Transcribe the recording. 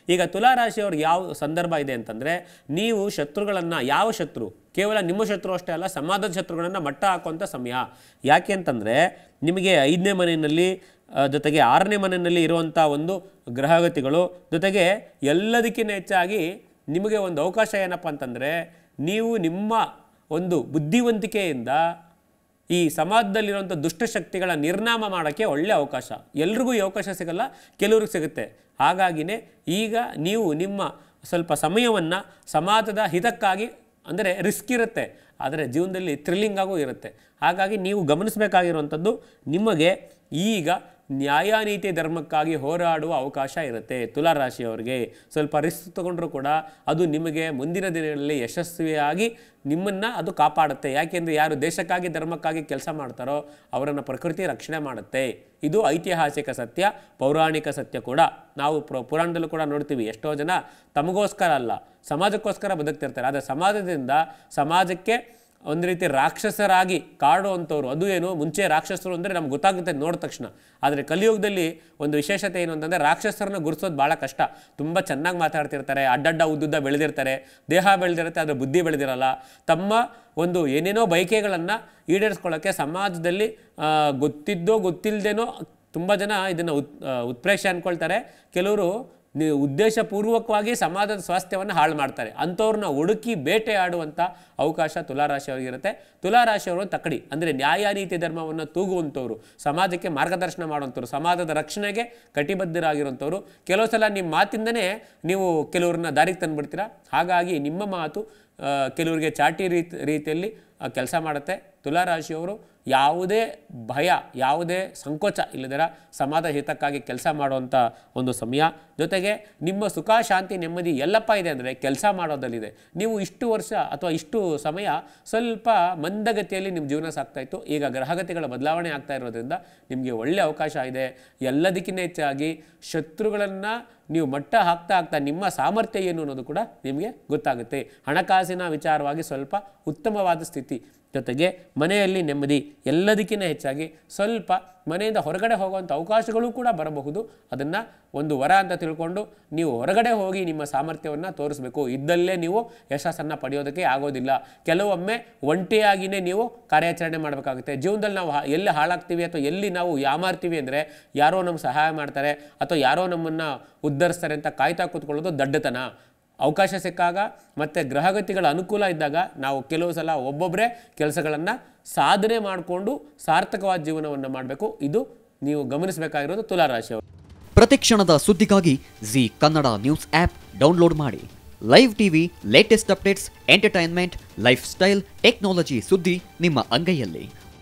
ಈಗ ತುಲಾರಾಶಿಯವ್ರಿಗೆ ಯಾವ ಸಂದರ್ಭ ಇದೆ ಅಂತಂದರೆ ನೀವು ಶತ್ರುಗಳನ್ನು ಯಾವ ಶತ್ರು ಕೇವಲ ನಿಮ್ಮ ಶತ್ರು ಅಷ್ಟೇ ಅಲ್ಲ ಸಮಾಜದ ಶತ್ರುಗಳನ್ನು ಮಟ್ಟ ಹಾಕುವಂಥ ಸಮಯ ಯಾಕೆ ಅಂತಂದರೆ ನಿಮಗೆ ಐದನೇ ಮನೆಯಲ್ಲಿ ಆ, ಜೊತೆಗೆ ಆರನೇ ಮನೆಯಲ್ಲಿ ಇರುವಂಥ ಒಂದು ಗ್ರಹಗತಿಗಳು ಜೊತೆಗೆ ಎಲ್ಲದಕ್ಕಿಂತ ಹೆಚ್ಚಾಗಿ ನಿಮಗೆ ಒಂದು ಅವಕಾಶ ಏನಪ್ಪ ಅಂತಂದರೆ ನೀವು ನಿಮ್ಮ ಒಂದು ಬುದ್ಧಿವಂತಿಕೆಯಿಂದ ಈ ಸಮಾಜದಲ್ಲಿರುವಂಥ ದುಷ್ಟಶಕ್ತಿಗಳ ನಿರ್ನಾಮ ಮಾಡೋಕ್ಕೆ ಒಳ್ಳೆಯ ಅವಕಾಶ ಎಲ್ರಿಗೂ ಈ ಅವಕಾಶ ಸಿಗಲ್ಲ ಕೆಲವ್ರಿಗೆ ಸಿಗುತ್ತೆ ಹಾಗಾಗಿನೇ ಈಗ ನೀವು ನಿಮ್ಮ ಸ್ವಲ್ಪ ಸಮಯವನ್ನು ಸಮಾಜದ ಹಿತಕ್ಕಾಗಿ ಅಂದರೆ ರಿಸ್ಕ್ ಇರುತ್ತೆ ಆದರೆ ಜೀವನದಲ್ಲಿ ಥ್ರಿಲ್ಲಿಂಗ್ ಆಗೂ ಇರುತ್ತೆ ಹಾಗಾಗಿ ನೀವು ಗಮನಿಸಬೇಕಾಗಿರುವಂಥದ್ದು ನಿಮಗೆ ಈಗ ನ್ಯಾಯನೀತಿ ಧರ್ಮಕ್ಕಾಗಿ ಹೋರಾಡುವ ಅವಕಾಶ ಇರುತ್ತೆ ತುಲಾರಾಶಿಯವರಿಗೆ ಸ್ವಲ್ಪ ರಿಸ್ಕ್ ತಗೊಂಡ್ರೂ ಕೂಡ ಅದು ನಿಮಗೆ ಮುಂದಿನ ದಿನಗಳಲ್ಲಿ ಯಶಸ್ವಿಯಾಗಿ ನಿಮ್ಮನ್ನು ಅದು ಕಾಪಾಡುತ್ತೆ ಯಾಕೆಂದರೆ ಯಾರು ದೇಶಕ್ಕಾಗಿ ಧರ್ಮಕ್ಕಾಗಿ ಕೆಲಸ ಮಾಡ್ತಾರೋ ಅವರನ್ನು ಪ್ರಕೃತಿ ರಕ್ಷಣೆ ಮಾಡುತ್ತೆ ಇದು ಐತಿಹಾಸಿಕ ಸತ್ಯ ಪೌರಾಣಿಕ ಸತ್ಯ ಕೂಡ ನಾವು ಪ್ರ ಪುರಾಣದಲ್ಲೂ ಕೂಡ ನೋಡ್ತೀವಿ ಎಷ್ಟೋ ಜನ ತಮಗೋಸ್ಕರ ಅಲ್ಲ ಸಮಾಜಕ್ಕೋಸ್ಕರ ಬದುಕ್ತಿರ್ತಾರೆ ಆದರೆ ಸಮಾಜದಿಂದ ಸಮಾಜಕ್ಕೆ ಒಂದು ರೀತಿ ರಾಕ್ಷಸರಾಗಿ ಕಾಡುವಂಥವ್ರು ಅದು ಏನು ಮುಂಚೆ ರಾಕ್ಷಸರು ಅಂದರೆ ನಮ್ಗೆ ಗೊತ್ತಾಗುತ್ತೆ ನೋಡಿದ ತಕ್ಷಣ ಆದರೆ ಕಲಿಯುಗದಲ್ಲಿ ಒಂದು ವಿಶೇಷತೆ ಏನು ಅಂತಂದರೆ ರಾಕ್ಷಸರನ್ನ ಗುರುಸೋದು ಭಾಳ ಕಷ್ಟ ತುಂಬ ಚೆನ್ನಾಗಿ ಮಾತಾಡ್ತಿರ್ತಾರೆ ಅಡ್ಡಡ್ಡ ಉದ್ದುದ್ದ ಬೆಳೆದಿರ್ತಾರೆ ದೇಹ ಬೆಳೆದಿರುತ್ತೆ ಆದರೆ ಬುದ್ಧಿ ಬೆಳೆದಿರಲ್ಲ ತಮ್ಮ ಒಂದು ಏನೇನೋ ಬಯಕೆಗಳನ್ನು ಈಡೇರಿಸ್ಕೊಳ್ಳೋಕ್ಕೆ ಸಮಾಜದಲ್ಲಿ ಆ, ಗೊತ್ತಿದ್ದೋ ಗೊತ್ತಿಲ್ಲದೇನೋ ತುಂಬ ಜನ ಇದನ್ನು ಉತ್ ಆ, ಉತ್ಪ್ರೇಕ್ಷೆ ಅಂದ್ಕೊಳ್ತಾರೆ ಕೆಲವರು ನಿ ಉದ್ದೇಶಪೂರ್ವಕವಾಗಿ ಸಮಾಜದ ಸ್ವಾಸ್ಥ್ಯವನ್ನು ಹಾಳು ಮಾಡ್ತಾರೆ ಅಂಥವ್ರನ್ನ ಹುಡುಕಿ ಬೇಟೆಯಾಡುವಂಥ ಅವಕಾಶ ತುಲಾರಾಶಿಯವರಿಗಿರುತ್ತೆ ತುಲಾರಾಶಿಯವರು ತಕ್ಕಡಿ ಅಂದರೆ ನ್ಯಾಯ ನೀತಿ ಧರ್ಮವನ್ನು ತೂಗುವಂಥವ್ರು ಸಮಾಜಕ್ಕೆ ಮಾರ್ಗದರ್ಶನ ಮಾಡುವಂಥವ್ರು ಸಮಾಜದ ರಕ್ಷಣೆಗೆ ಕಟಿಬದ್ಧರಾಗಿರುವಂಥವ್ರು ಕೆಲವು ಸಲ ನಿಮ್ಮ ಮಾತಿಂದನೇ ನೀವು ಕೆಲವ್ರನ್ನ ದಾರಿಗೆ ತಂದುಬಿಡ್ತೀರಾ ಹಾಗಾಗಿ ನಿಮ್ಮ ಮಾತು ಆ, ಕೆಲವರಿಗೆ ಚಾಟಿ ರೀತಿ ರೀತಿಯಲ್ಲಿ ಕೆಲಸ ಮಾಡುತ್ತೆ ತುಲಾರಾಶಿಯವರು ಯಾವುದೇ ಭಯ ಯಾವುದೇ ಸಂಕೋಚ ಇಲ್ಲದಿರ ಸಮಾಜ ಹಿತಕ್ಕಾಗಿ ಕೆಲಸ ಮಾಡುವಂಥ ಒಂದು ಸಮಯ ಜೊತೆಗೆ ನಿಮ್ಮ ಸುಖ ಶಾಂತಿ ನೆಮ್ಮದಿ ಎಲ್ಲಪ್ಪ ಇದೆ ಅಂದರೆ ಕೆಲಸ ಮಾಡೋದಲ್ಲಿದೆ ನೀವು ಇಷ್ಟು ವರ್ಷ ಅಥವಾ ಇಷ್ಟು ಸಮಯ ಸ್ವಲ್ಪ ಮಂದಗತಿಯಲ್ಲಿ ನಿಮ್ಮ ಜೀವನ ಸಾಗ್ತಾ ಇತ್ತು ಈಗ ಗ್ರಹಗತಿಗಳ ಬದಲಾವಣೆ ಆಗ್ತಾ ಇರೋದ್ರಿಂದ ನಿಮಗೆ ಒಳ್ಳೆಯ ಅವಕಾಶ ಇದೆ ಎಲ್ಲದಕ್ಕಿಂತ ಹೆಚ್ಚಾಗಿ ಶತ್ರುಗಳನ್ನು ನೀವು ಮಟ್ಟ ಹಾಕ್ತಾ ಹಾಕ್ತಾ ನಿಮ್ಮ ಸಾಮರ್ಥ್ಯ ಏನು ಅನ್ನೋದು ಕೂಡ ನಿಮಗೆ ಗೊತ್ತಾಗುತ್ತೆ ಹಣಕಾಸಿನ ವಿಚಾರವಾಗಿ ಸ್ವಲ್ಪ ಉತ್ತಮವಾದ ಸ್ಥಿತಿ ಜೊತೆಗೆ ಮನೆಯಲ್ಲಿ ನೆಮ್ಮದಿ ಎಲ್ಲದಕ್ಕಿಂತ ಹೆಚ್ಚಾಗಿ ಸ್ವಲ್ಪ ಮನೆಯಿಂದ ಹೊರಗಡೆ ಹೋಗುವಂಥ ಅವಕಾಶಗಳು ಕೂಡ ಬರಬಹುದು ಅದನ್ನು ಒಂದು ವರ ಅಂತ ತಿಳ್ಕೊಂಡು ನೀವು ಹೊರಗಡೆ ಹೋಗಿ ನಿಮ್ಮ ಸಾಮರ್ಥ್ಯವನ್ನು ತೋರಿಸ್ಬೇಕು ಇದ್ದಲ್ಲೇ ನೀವು ಯಶಸ್ಸನ್ನು ಪಡೆಯೋದಕ್ಕೆ ಆಗೋದಿಲ್ಲ ಕೆಲವೊಮ್ಮೆ ಒಂಟಿಯಾಗಿಯೇ ನೀವು ಕಾರ್ಯಾಚರಣೆ ಮಾಡಬೇಕಾಗುತ್ತೆ ಜೀವನದಲ್ಲಿ ನಾವು ಹಾ- ಎಲ್ಲಿ ಹಾಳಾಗ್ತೀವಿ ಅಥವಾ ಎಲ್ಲಿ ನಾವು ಯಾಮಾರ್ತೀವಿ ಅಂದರೆ ಯಾರೋ ನಮ್ಗೆ ಸಹಾಯ ಮಾಡ್ತಾರೆ ಅಥವಾ ಯಾರೋ ನಮ್ಮನ್ನು ಉದ್ಧರಿಸ್ತಾರೆ ಅಂತ ಕಾಯ್ತಾ ಕೂತ್ಕೊಳ್ಳೋದು ದಡ್ಡತನ ಅವಕಾಶ ಸಿಕ್ಕಾಗ ಮತ್ತು ಗ್ರಹಗತಿಗಳ ಅನುಕೂಲ ಇದ್ದಾಗ ನಾವು ಕೆಲವು ಸಲ ಒಬ್ಬೊಬ್ಬರೇ ಕೆಲಸಗಳನ್ನು ಸಾಧನೆ ಮಾಡಿಕೊಂಡು ಸಾರ್ಥಕವಾದ ಜೀವನವನ್ನು ಮಾಡಬೇಕು ಇದು ನೀವು ಗಮನಿಸಬೇಕಾಗಿರೋದು ತುಲಾರಾಶಿಯವರು ಪ್ರತಿಕ್ಷಣದ ಸುದ್ದಿಗಾಗಿ Zee Kannada news app download ಮಾಡಿ live TV latest updates entertainment lifestyle technology ಸುದ್ದಿ ನಿಮ್ಮ ಅಂಗೈಯಲ್ಲಿ